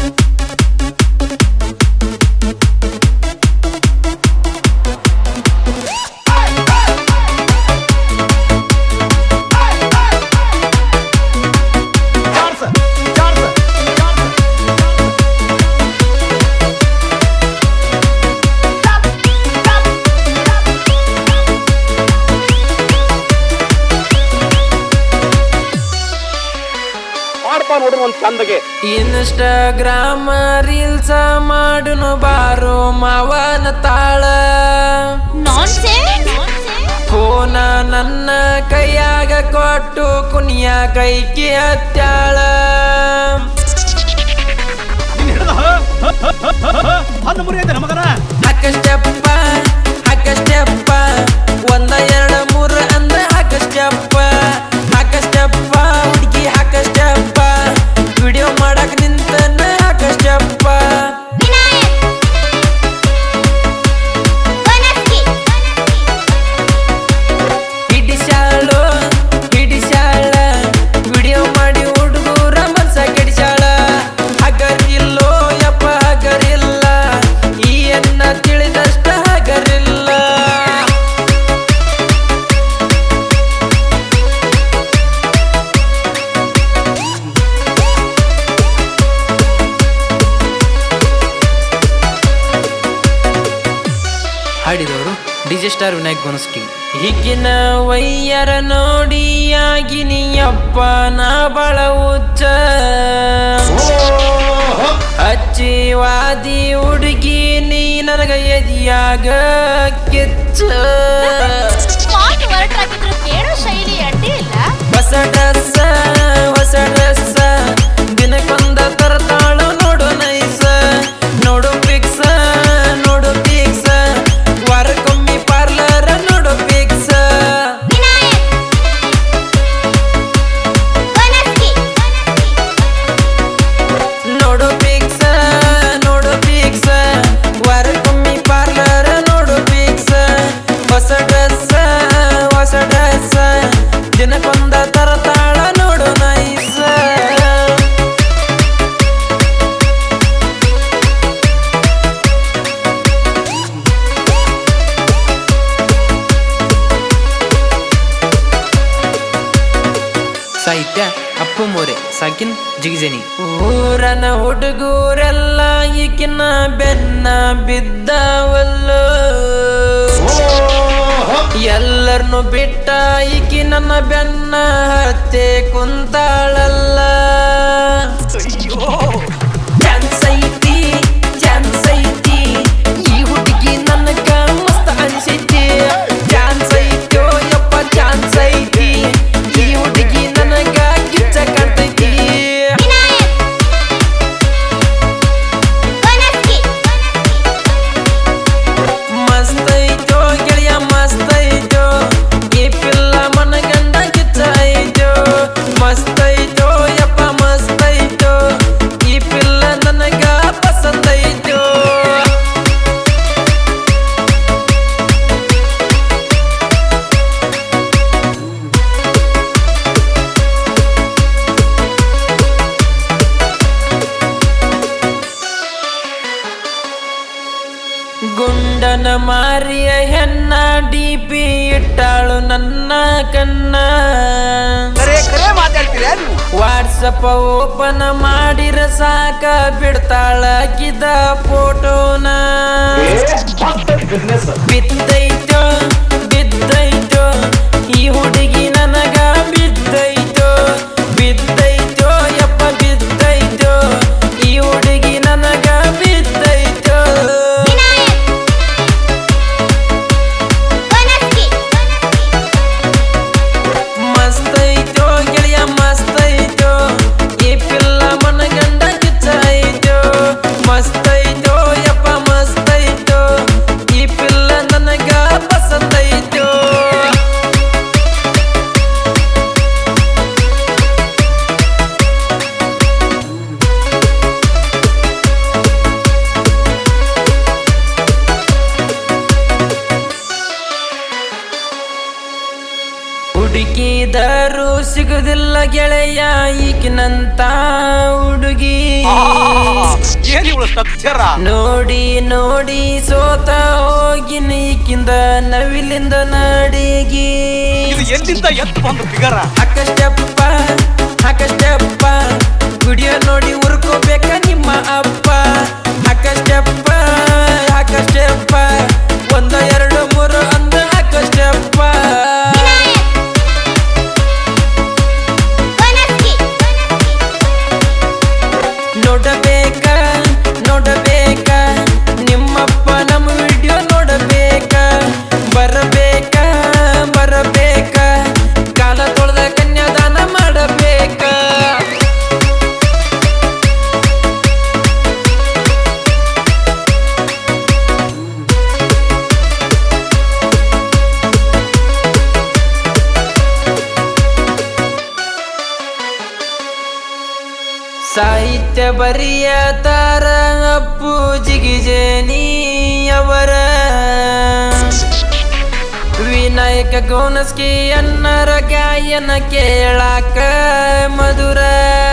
ಮಾಡ್ಪ ನೋಡ್ರಿ ಒಂದ್ ಚಂದಗೆ ಇನ್ಸ್ಟಾಗ್ರಾಮ್ ರೀಲ್ಸ್ ಮಾಡುನು ಬಾರೋ ಮಾವನ ತಾಳ ಫೋನ ನನ್ನ ಕೈಯಾಗ ಕೊಟ್ಟು ಕುನಿಯ ಕೈಗೆ ಹತ್ಯಾಳ ಹತ್ತು ಮುರಿಯೈತೆ ನಮಗನ ಹಾಕ ಸ್ಟೆಪ್ಪ ಹಾಕ ಸ್ಟೆಪ್ಪ ಒಂದ ಎರಡ ಮೂರ ಅಂದ್ರ ಹಾಕ ಸ್ಟೆಪ್ಪ ಹಾಕ ಸ್ಟೆಪ್ಪ ಹುಡುಗಿ ಹಾಕ ಸ್ಟೆಪ್ಪ ವಿಡಿಯೋ ಮಾಡಕ್ ನಿಂತನ ಹಾಕ ಸ್ಟೆಪ್ಪ ಹಿಡಿಸ್ಯಾಳು ಹಿಡಿಸ್ಯಾಳ ವಿಡಿಯೋ ಮಾಡಿ ಹುಡುಗರ ಮನ್ಸ ಕೆಡಿಸ್ಯಾಳ ಹಗರಿಲ್ಲೋ ಯಪ್ಪ ಹಗರಿಲ್ಲ ಈ ಎನ್ನ ತಿಳಿದಷ್ಟ ಹಗರಿಲ್ಲ ಹಾಡಿದವರು ಡಿಜೆ ಸ್ಟಾರ್ ವಿನಾಯಕ್ ಗೋನಸ್ಕಿ ಈಗಿನ ವೈಯರ ನೋಡಿ ಆಗಿನಿ ಅಪ್ಪ ನಾ ಬಳ ಉಚ್ಚ ಹಚ್ಚಿ ವಾದಿ ಹುಡುಗಿ ನೀ ನನಗ ಎದಿಯಾಗ ಕಿಚ್ಚ ಕೇಳೋ ಶೈಲಿ ಅಡ್ಡಿ ಇಲ್ಲ ಹೊಸ ಡ್ರೆಸ್ ಹೊಸ ಡ್ರೆಸ್ ದಿನಕ್ಕೊಂದ ತರತಾಳ ನೋಡು ನೈಸ ನೋಡು ಪಿಕ್ಸ ನೋಡು ಪಿಕ್ಸ ವಾರಕ್ಕೊಮ್ಮೆ ಪಾರ್ಲರ್ ನೋಡು ಪಿಕ್ಸ ನೋಡು ಪಿಕ್ಸ ನೋಡು ಪಿಕ್ಸ ವಾರಕ್ಕೊಮ್ಮೆ ಪಾರ್ಲರ್ ನೋಡು ಪಿಕ್ಸ ಹೊಸ ಡ್ರೆಸ್ ಹೊಸ ಡ್ರೆಸ್ ದಿನಕ್ಕೊಂದ ತರತಾಳ ನೋಡು ನೈಸ ಸಾಹಿತ್ಯ ಅಪ್ಪು ಮೋರೆ ಸಾಕಿನ್ ಜಿಗಿಜನಿ ಊರನ ಹುಡುಗೂರೆಲ್ಲ ಈಕಿನ ಬೆನ್ನ ಬಿದ್ದವಲ್ಲೋ ಎಲ್ಲರನ್ನು ಬಿಟ್ಟ ಈಕಿ ನನ್ನ ಬೆನ್ನ ಹತ್ತೆ ಕುಂತಾಳಲ್ಲ ಚಾನ್ಸ್ ಐತಿ ಚಾನ್ಸ್ ಐತಿ ಈ ಹುಡುಗಿ ನನಗ ಮಸ್ತ್ ಅನ್ಸೈತಿ ಚಾನ್ಸ್ ಐತೋ ಯಪ್ಪ ಚಾನ್ಸ್ ಐತಿ ಈ ಹುಡುಗಿ ನನಗ ಕಿಚ್ಚ ಕಾಣ್ತೈತಿ ಮಸ್ತ್ ಐತೋ ಗೆಳೆಯ ಮಸ್ತ್ ಐತೋ ಈ ಪಿಲ್ಲ ಮನಗಂಡ ಕಿಚ್ಚ ಐತೋ ಮಸ್ತ್ ಐತೋ ಯಪ್ಪ ಮಸ್ತ್ ಐತೋ ಈ ಪಿಲ್ಲ ನನಗ ಪಸಂದ್ ಐತೋ ಗುಂಡನ ಮಾರಿಯ ಹೆಣ್ಣ ಡಿಪಿ ಇಟ್ಟಾಳು ನನ್ನ ಕಣ್ಣ ಕರೆ ಕರೆ ಮಾತಾಡ್ತೀರ ನೀವು ವಾಟ್ಸಪ್ ಓಪನ್ ಮಾಡಿರ ಸಾಕ ಬಿಡ್ತಾಳ ಕಿದ ಫೋಟೋನ ಬಿಸ್ನೆಸ್ ಬಿದ್ದೈತೋ ಬಿದ್ದೈತೋ ಈ ಹುಡುಗಿ ನನಗ ಬಿದ್ದೈತೋ ಬಿದ್ದೈತೋ ಯಪ್ಪ ಬಿದ್ದೈತೋ ಈ ಹುಡುಗಿ ನನಗ ಬಿದ್ದೈತೋ ಮಸ್ತ್ ಐತೋ ಗೆಳೆಯ ಮಸ್ತ್ ಐತೋ ಈ ಪಿಲ್ಲ ಮನಗಂಡ ಕಿಚ್ಚ ಐತೋ ಮಸ್ತ್ ಐತೋ ಯಪ್ಪ ಮಸ್ತ್ ಐತೋ ಈ ಪಿಲ್ಲ ನನಗ ಪಸಂದ್ ಐತೋ ಹುಡುಕಿದರು ಸಿಗುದಿಲ್ಲ ಗೆಳೆಯ ಈಕಿನಂತ ಹುಡುಗಿ ಏನ್ ಇವಳು ಸ್ಟ್ರಕ್ಚರ ನೋಡಿ ನೋಡಿ ಸೋತ ಹೋಗಿನ ಈಕಿಂದ ನವಿಲಿಂದ ನಡಿಗಿ ಇದು ಎಲ್ಲಿಂದ ಎದ್ದು ಬಂದು ಫಿಗರ ಹಾಕಷ್ಟಪ್ಪ ಹಾಕಷ್ಟಪ್ಪ ವಿಡಿಯೋ ನೋಡಿ ಉರ್ಕೋಬೇಕ ನಿಮ್ಮ ಅಪ್ಪ ಹಾಕಷ್ಟಪ್ಪ ಹಾಕಷ್ಟಪ್ಪ ಒಂದು ಎರಡು ಮೂರು ಅಂದ ಹಾಕಷ್ಟಪ್ಪ ನೋಡಬೇಕ ನೋಡಬೇಕ ನಿಮ್ಮಪ್ಪ ನಮ್ಮ ವಿಡಿಯೋ ನೋಡಬೇಕ ಬರಬೇಕ ಬರಬೇಕ ಕಾಲ ತೊಳೆದ ಕನ್ಯಾದಾನ ಮಾಡಬೇಕ ಸಾಹಿತ್ಯ ಬರೆಯತಾರ ಅಪ್ಪು ಜಿಗಿಜೇನಿ ಅವರ ವಿನಾಯಕ ಗೋನಸ್ಕಿ ಅನ್ನರ ಗಾಯನ ಕೇಳಾಕ ಮಧುರ